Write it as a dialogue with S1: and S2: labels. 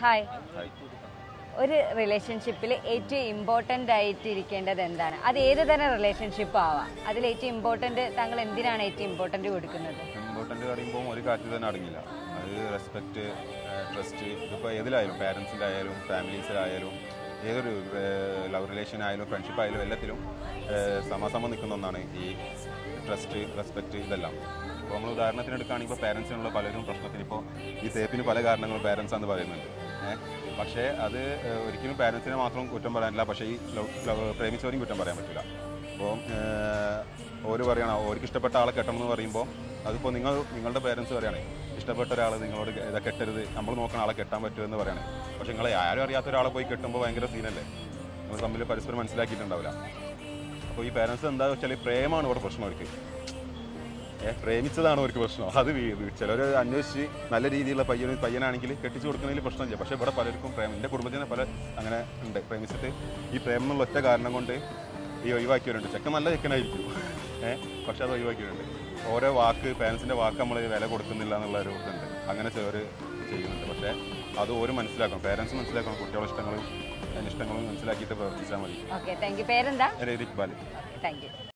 S1: Hi
S2: hi.
S1: ഒരു റിലേഷൻഷിപ്പിൽ ഏറ്റവും ഇമ്പോർട്ടൻ്റ് ആയിട്ട് ഇരിക്കേണ്ടത് എന്താണ് അത് ഏത് തരം റിലേഷൻഷിപ്പ് ആവാം അതിൽ ഏറ്റവും ഇമ്പോർട്ടൻ്റ് താങ്കൾ എന്തിനാണ് ഏറ്റവും ഇമ്പോർട്ടൻ്റ് കൊടുക്കുന്നത്
S2: ഇമ്പോർട്ടൻ്റ് പറയുമ്പോൾ ഒരു കാര്യത്തിൽ തന്നെ അടങ്ങില്ല അത് റെസ്പെക്റ്റ് ട്രസ്റ്റ് ഇതിപ്പോൾ ഏതിലായാലും പാരൻസിൻ്റെ ആയാലും ഫാമിലീസിലായാലും ഏതൊരു ലവ് റിലേഷൻ ആയാലും ഫ്രണ്ട്ഷിപ്പ് ആയാലും എല്ലാത്തിലും ഏഹ്, സമാസമം നിൽക്കുന്ന ഒന്നാണ് ഈ ട്രസ്റ്റ് റെസ്പെക്റ്റ് ഇതെല്ലാം ഇപ്പോൾ നമ്മൾ ഉദാഹരണത്തിന് എടുക്കുകയാണെങ്കിൽ ഇപ്പോൾ പാരൻസിനുള്ള പലരും പ്രശ്നത്തിന് ഇപ്പോൾ ഈ തേപ്പിന് പല കാരണങ്ങളും പാരൻസ് എന്ന് പറയുന്നുണ്ട് ഏഹ് പക്ഷേ അത് ഏഹ്, ഒരിക്കലും പാരൻസിനെ മാത്രം കുറ്റം പറയാനില്ല പക്ഷേ ഈ ലവ് ലവ് പ്രേമിച്ചവരെയും കുറ്റം പറയാൻ പറ്റില്ല അപ്പോൾ ഓര് പറയണം ഓർക്ക് ഇഷ്ടപ്പെട്ട ആളെ കെട്ടണം എന്ന് പറയുമ്പോൾ അതിപ്പോൾ നിങ്ങൾ നിങ്ങളുടെ പേരൻസ് പറയുകയാണെ ഇഷ്ടപ്പെട്ട ഒരാൾ നിങ്ങളോട് ഇതാ കെട്ടരുത് നമ്മൾ നോക്കുന്ന ആളെ കെട്ടാൻ പറ്റുമെന്ന് പറയണേ പക്ഷെ നിങ്ങൾ ആരും അറിയാത്ത ഒരാളെ പോയി കെട്ടുമ്പോൾ ഭയങ്കര സീനല്ലേ നമ്മൾ തമ്മിൽ പരസ്പരം മനസ്സിലാക്കിയിട്ടുണ്ടാവില്ല അപ്പോൾ ഈ പേരൻസ് എന്താ വെച്ചാൽ പ്രേമാണ് ഇവിടെ പ്രശ്നം അവർക്ക് ഏ പ്രേമിച്ചതാണ് അവർക്ക് പ്രശ്നം അത് ചിലർ അന്വേഷിച്ച് നല്ല രീതിയിലുള്ള പയ്യന് പയ്യനാണെങ്കിൽ കെട്ടിച്ചു കൊടുക്കുന്നതിൽ പ്രശ്നമില്ല പക്ഷേ ഇവിടെ പലർക്കും പ്രേമം എൻ്റെ കുടുംബത്തിന് പല അങ്ങനെ ഉണ്ട് പ്രേമിച്ചിട്ട് ഈ പ്രേമം എന്നുള്ള ഒറ്റ കാരണം കൊണ്ട് ഈ ഒഴിവാക്കിയവരുണ്ട് ചെക്കൻ നല്ല ചെക്കനായിരിക്കും ഏഹ് പക്ഷെ അത് ഒഴിവാക്കിയവരുണ്ട് ഓരോ വാക്ക് പാരൻസിൻ്റെ വാക്ക് നമ്മൾ വില കൊടുക്കുന്നില്ല എന്നുള്ള ഒരു ഇതുണ്ട് അങ്ങനെ ചിലർ ചെയ്യുന്നുണ്ട് പക്ഷേ അത് ഓര് മനസ്സിലാക്കണം പാരൻസ് മനസ്സിലാക്കണം കുട്ടികളുടെ ഇഷ്ടങ്ങളും അനിഷ്ടങ്ങളും മനസ്സിലാക്കിയിട്ട് പ്രവർത്തിച്ചാൽ മതി
S1: ഓക്കെ താങ്ക് യു പേരെന്താ
S2: എൻ്റെ ഇരിക്കും ബാലി
S1: താങ്ക് യു